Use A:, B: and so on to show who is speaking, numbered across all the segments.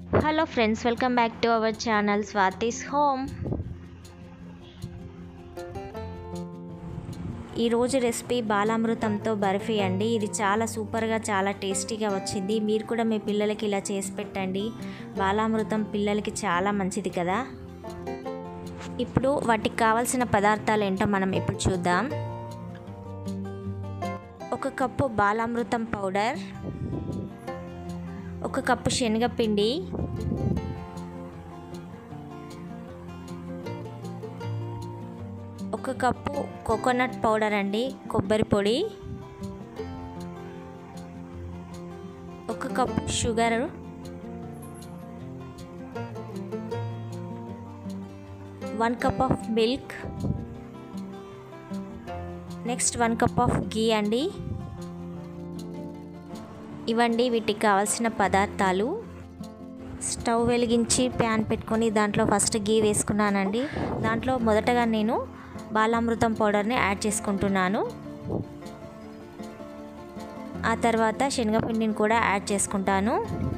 A: hello friends welcome back to our channel Swathi's home ఈరోజు recipe బాలామృతంతో బర్ఫీ అండి ఇది చాలా సూపర్గా చాలా టేస్టీగా వచ్చింది మీరు కూడా మీ పిల్లలకి ఇలా చేసి పెట్టండి బాలామృతం పిల్లలకి చాలా మంచిది కదా ఇప్పుడు వాటికి కావాల్సిన పదార్థాలు ఏంటో మనం ఇప్పుడు చూద్దాం ఒక కప్పు బాలామృతం పౌడర్ ఒక కప్పు శనగపిండి ఒక కప్పు కోకోనట్ పౌడర్ అండి కొబ్బరి పొడి ఒక cup sugar one cup of milk next one cup of ghee అండి ఇవ్వండి వీటికి కావాల్సిన పదార్థాలు స్టవ్ వెలిగించి ప్యాన్ పెట్టుకొని దాంట్లో ఫస్ట్ గీ వేసుకున్నానండి దాంట్లో మొదటగా నేను బాలామృతం పౌడర్ని యాడ్ చేసుకుంటున్నాను ఆ తర్వాత శనగపిండిని కూడా యాడ్ చేసుకుంటాను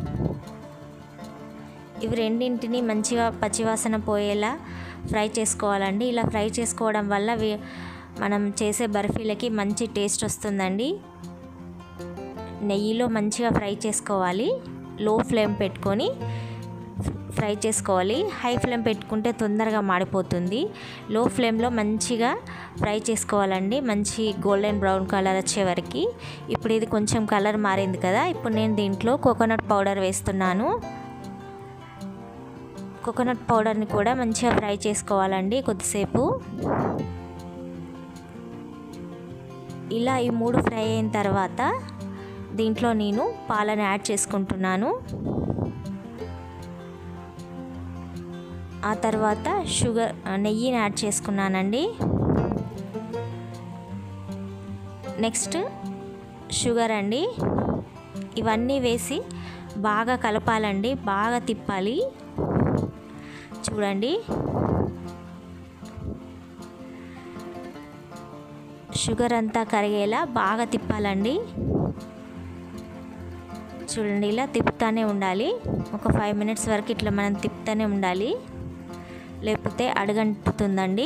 A: ఇవి రెండింటిని మంచిగా పచ్చివాసన పోయేలా ఫ్రై చేసుకోవాలండి ఇలా ఫ్రై చేసుకోవడం వల్ల మనం చేసే బర్ఫీలకి మంచి టేస్ట్ వస్తుందండి నెయ్యిలో మంచిగా ఫ్రై చేసుకోవాలి లో ఫ్లేమ్ పెట్టుకొని ఫ్రై చేసుకోవాలి హై ఫ్లేమ్ పెట్టుకుంటే తొందరగా మాడిపోతుంది లో ఫ్లేమ్లో మంచిగా ఫ్రై చేసుకోవాలండి మంచి గోల్డెన్ బ్రౌన్ కలర్ వచ్చే వరకు ఇప్పుడు ఇది కొంచెం కలర్ మారింది కదా ఇప్పుడు నేను దీంట్లో కోకోనట్ పౌడర్ వేస్తున్నాను కోకోనట్ పౌడర్ని కూడా మంచిగా ఫ్రై చేసుకోవాలండి కొద్దిసేపు ఇలా ఈ మూడు ఫ్రై అయిన తర్వాత దీంట్లో నేను పాలను యాడ్ చేసుకుంటున్నాను ఆ తర్వాత షుగర్ నెయ్యిని యాడ్ చేసుకున్నానండి నెక్స్ట్ షుగర్ అండి ఇవన్నీ వేసి బాగా కలపాలండి బాగా తిప్పాలి చూడండి షుగర్ అంతా కరిగేలా బాగా తిప్పాలండి చూడండి ఇలా తిప్పుతూనే ఉండాలి ఒక ఫైవ్ మినిట్స్ వరకు ఇట్లా మనం తిప్పుతూనే ఉండాలి లేకపోతే అడగంటుతుందండి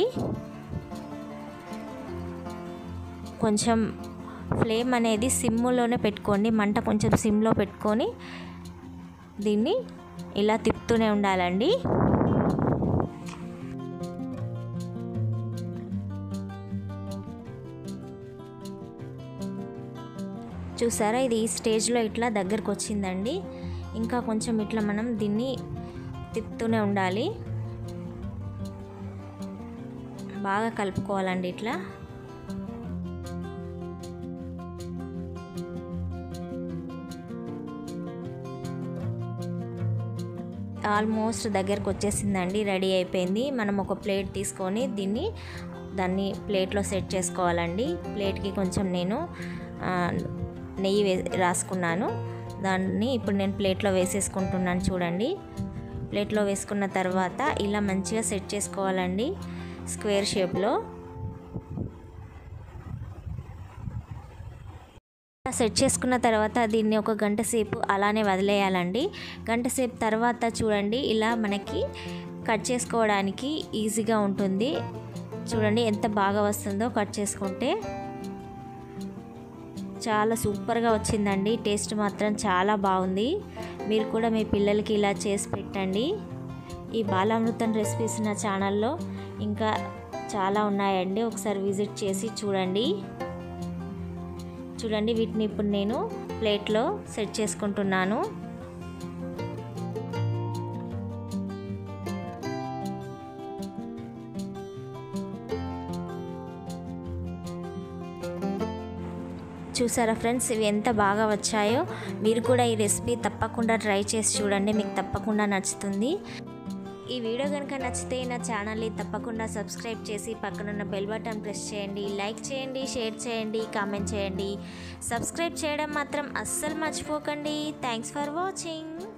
A: కొంచెం ఫ్లేమ్ అనేది సిమ్లోనే పెట్టుకోండి మంట కొంచెం సిమ్లో పెట్టుకొని దీన్ని ఇలా తిప్పుతూనే ఉండాలండి చూసారా ఇది ఈ స్టేజ్లో ఇట్లా దగ్గరకు వచ్చిందండి ఇంకా కొంచెం ఇట్లా మనం దీన్ని తిప్పుతూనే ఉండాలి బాగా కలుపుకోవాలండి ఇట్లా ఆల్మోస్ట్ దగ్గరకు వచ్చేసిందండి రెడీ అయిపోయింది మనం ఒక ప్లేట్ తీసుకొని దీన్ని దాన్ని ప్లేట్లో సెట్ చేసుకోవాలండి ప్లేట్కి కొంచెం నేను నెయ్యి వే రాసుకున్నాను దాన్ని ఇప్పుడు నేను ప్లేట్లో వేసేసుకుంటున్నాను చూడండి ప్లేట్లో వేసుకున్న తర్వాత ఇలా మంచిగా సెట్ చేసుకోవాలండి స్క్వేర్ షేప్లో సెట్ చేసుకున్న తర్వాత దీన్ని ఒక గంట సేపు అలానే వదిలేయాలండి గంట సేపు తర్వాత చూడండి ఇలా మనకి కట్ చేసుకోవడానికి ఈజీగా ఉంటుంది చూడండి ఎంత బాగా వస్తుందో కట్ చేసుకుంటే చాలా సూపర్గా వచ్చిందండి టేస్ట్ మాత్రం చాలా బాగుంది మీరు కూడా మీ పిల్లలకి ఇలా చేసి పెట్టండి ఈ బాలామృతం రెసిపీస్ నా ఛానల్లో ఇంకా చాలా ఉన్నాయండి ఒకసారి విజిట్ చేసి చూడండి చూడండి వీటిని ఇప్పుడు నేను ప్లేట్లో సెట్ చేసుకుంటున్నాను చూసారా ఫ్రెండ్స్ ఇవి ఎంత బాగా వచ్చాయో మీరు కూడా ఈ రెసిపీ తప్పకుండా ట్రై చేసి చూడండి మీకు తప్పకుండా నచ్చుతుంది ఈ వీడియో కనుక నచ్చితే నా ఛానల్ని తప్పకుండా సబ్స్క్రైబ్ చేసి పక్కనున్న బెల్ బటన్ ప్రెస్ చేయండి లైక్ చేయండి షేర్ చేయండి కామెంట్ చేయండి సబ్స్క్రైబ్ చేయడం మాత్రం అస్సలు మర్చిపోకండి థ్యాంక్స్ ఫర్ వాచింగ్